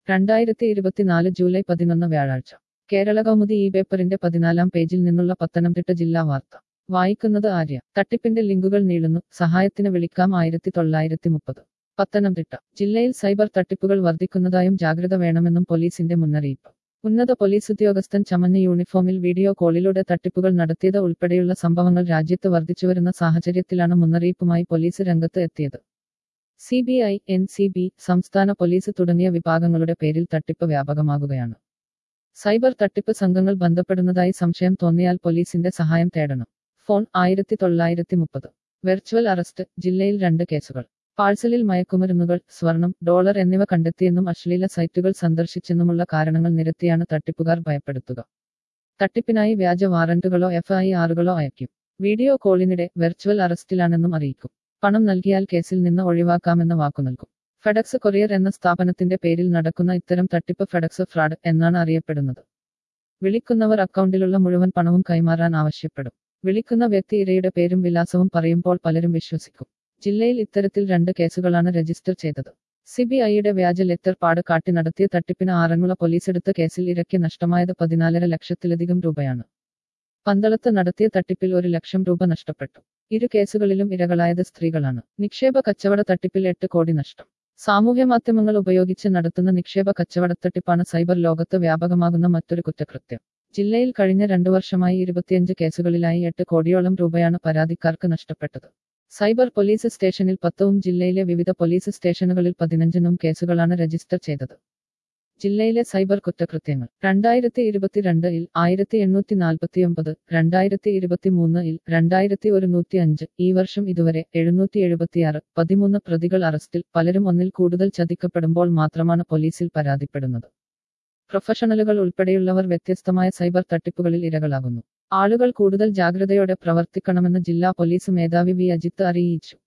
രണ്ടായിരത്തി ഇരുപത്തിനാല് ജൂലൈ പതിനൊന്ന് വ്യാഴാഴ്ച കേരള കൗമുദി ഈ പേപ്പറിന്റെ പതിനാലാം പേജിൽ നിന്നുള്ള പത്തനംതിട്ട ജില്ലാ വാർത്ത വായിക്കുന്നത് ആര്യ തട്ടിപ്പിന്റെ ലിങ്കുകൾ നീളുന്നു സഹായത്തിന് വിളിക്കാം ആയിരത്തി തൊള്ളായിരത്തി മുപ്പത് പത്തനംതിട്ട ജില്ലയിൽ സൈബർ തട്ടിപ്പുകൾ വർദ്ധിക്കുന്നതായും ജാഗ്രത വേണമെന്നും പോലീസിന്റെ മുന്നറിയിപ്പ് ഉന്നത പോലീസ് ഉദ്യോഗസ്ഥൻ ചമഞ്ഞ യൂണിഫോമിൽ വീഡിയോ കോളിലൂടെ തട്ടിപ്പുകൾ നടത്തിയത് ഉൾപ്പെടെയുള്ള സംഭവങ്ങൾ രാജ്യത്ത് വർദ്ധിച്ചുവരുന്ന സാഹചര്യത്തിലാണ് മുന്നറിയിപ്പുമായി പോലീസ് രംഗത്ത് എത്തിയത് C B I N C B സംസ്ഥാന പോലീസ് തുടങ്ങിയ വിഭാഗങ്ങളുടെ പേരിൽ തട്ടിപ്പ് വ്യാപകമാകുകയാണ് സൈബർ തട്ടിപ്പ് സംഘങ്ങൾ ബന്ധപ്പെടുന്നതായി സംശയം തോന്നിയാൽ പോലീസിന്റെ സഹായം തേടണം ഫോൺ ആയിരത്തി തൊള്ളായിരത്തി മുപ്പത് വെർച്വൽ അറസ്റ്റ് ജില്ലയിൽ രണ്ട് കേസുകൾ പാഴ്സലിൽ മയക്കുമരുന്നുകൾ സ്വർണം ഡോളർ എന്നിവ കണ്ടെത്തിയെന്നും അശ്ലീല സൈറ്റുകൾ സന്ദർശിച്ചെന്നുമുള്ള കാരണങ്ങൾ നിരത്തിയാണ് തട്ടിപ്പുകാർ ഭയപ്പെടുത്തുക തട്ടിപ്പിനായി വ്യാജ വാറന്റുകളോ എഫ് ഐ ആറുകളോ അയക്കും വീഡിയോ കോളിനിടെ വെർച്വൽ അറസ്റ്റിലാണെന്നും അറിയിക്കും പണം നൽകിയാൽ കേസിൽ നിന്ന് ഒഴിവാക്കാമെന്ന വാക്കു നൽകും ഫെഡക്സ് കൊറിയർ എന്ന സ്ഥാപനത്തിന്റെ പേരിൽ നടക്കുന്ന ഇത്തരം തട്ടിപ്പ് ഫെഡക്സ് ഫ്രാഡ് എന്നാണ് അറിയപ്പെടുന്നത് വിളിക്കുന്നവർ അക്കൗണ്ടിലുള്ള മുഴുവൻ പണവും കൈമാറാൻ ആവശ്യപ്പെടും വിളിക്കുന്ന വ്യക്തി ഇരയുടെ പേരും വിലാസവും പറയുമ്പോൾ പലരും വിശ്വസിക്കും ജില്ലയിൽ ഇത്തരത്തിൽ രണ്ട് കേസുകളാണ് രജിസ്റ്റർ ചെയ്തത് സിബിഐയുടെ വ്യാജ ലെറ്റർ പാട് കാട്ടി നടത്തിയ തട്ടിപ്പിന് ആറന്മുള പോലീസെടുത്ത കേസിൽ ഇരയ്ക്ക് നഷ്ടമായത് പതിനാലര ലക്ഷത്തിലധികം രൂപയാണ് പന്തളത്ത് നടത്തിയ തട്ടിപ്പിൽ ഒരു ലക്ഷം രൂപ നഷ്ടപ്പെട്ടു ഇരു കേസുകളിലും ഇരകളായത് സ്ത്രീകളാണ് നിക്ഷേപ കച്ചവട തട്ടിപ്പിൽ എട്ട് കോടി നഷ്ടം സാമൂഹ്യ മാധ്യമങ്ങൾ ഉപയോഗിച്ച് നടത്തുന്ന നിക്ഷേപ കച്ചവടത്തട്ടിപ്പാണ് സൈബർ ലോകത്ത് വ്യാപകമാകുന്ന മറ്റൊരു കുറ്റകൃത്യം ജില്ലയിൽ കഴിഞ്ഞ രണ്ടു വർഷമായി ഇരുപത്തിയഞ്ച് കേസുകളിലായി എട്ട് കോടിയോളം രൂപയാണ് പരാതിക്കാർക്ക് നഷ്ടപ്പെട്ടത് സൈബർ പോലീസ് സ്റ്റേഷനിൽ പത്തവും ജില്ലയിലെ വിവിധ പോലീസ് സ്റ്റേഷനുകളിൽ പതിനഞ്ചിനും കേസുകളാണ് രജിസ്റ്റർ ചെയ്തത് ജില്ലയിലെ സൈബർ കുറ്റകൃത്യങ്ങൾ രണ്ടായിരത്തി ഇരുപത്തിരണ്ടിൽ ആയിരത്തി എണ്ണൂറ്റി നാൽപ്പത്തിയൊമ്പത് രണ്ടായിരത്തി ഇരുപത്തിമൂന്നിൽ രണ്ടായിരത്തി ഒരുന്നൂറ്റി അഞ്ച് ഈ വർഷം ഇതുവരെ എഴുന്നൂറ്റി എഴുപത്തിയാറ് പതിമൂന്ന് പ്രതികൾ അറസ്റ്റിൽ പലരും ഒന്നിൽ കൂടുതൽ ചതിക്കപ്പെടുമ്പോൾ മാത്രമാണ് പോലീസിൽ പരാതിപ്പെടുന്നത് പ്രൊഫഷണലുകൾ ഉൾപ്പെടെയുള്ളവർ വ്യത്യസ്തമായ സൈബർ തട്ടിപ്പുകളിൽ ഇരകളാകുന്നു ആളുകൾ കൂടുതൽ ജാഗ്രതയോടെ പ്രവർത്തിക്കണമെന്ന് ജില്ലാ പോലീസ് മേധാവി വി അജിത്ത് അറിയിച്ചു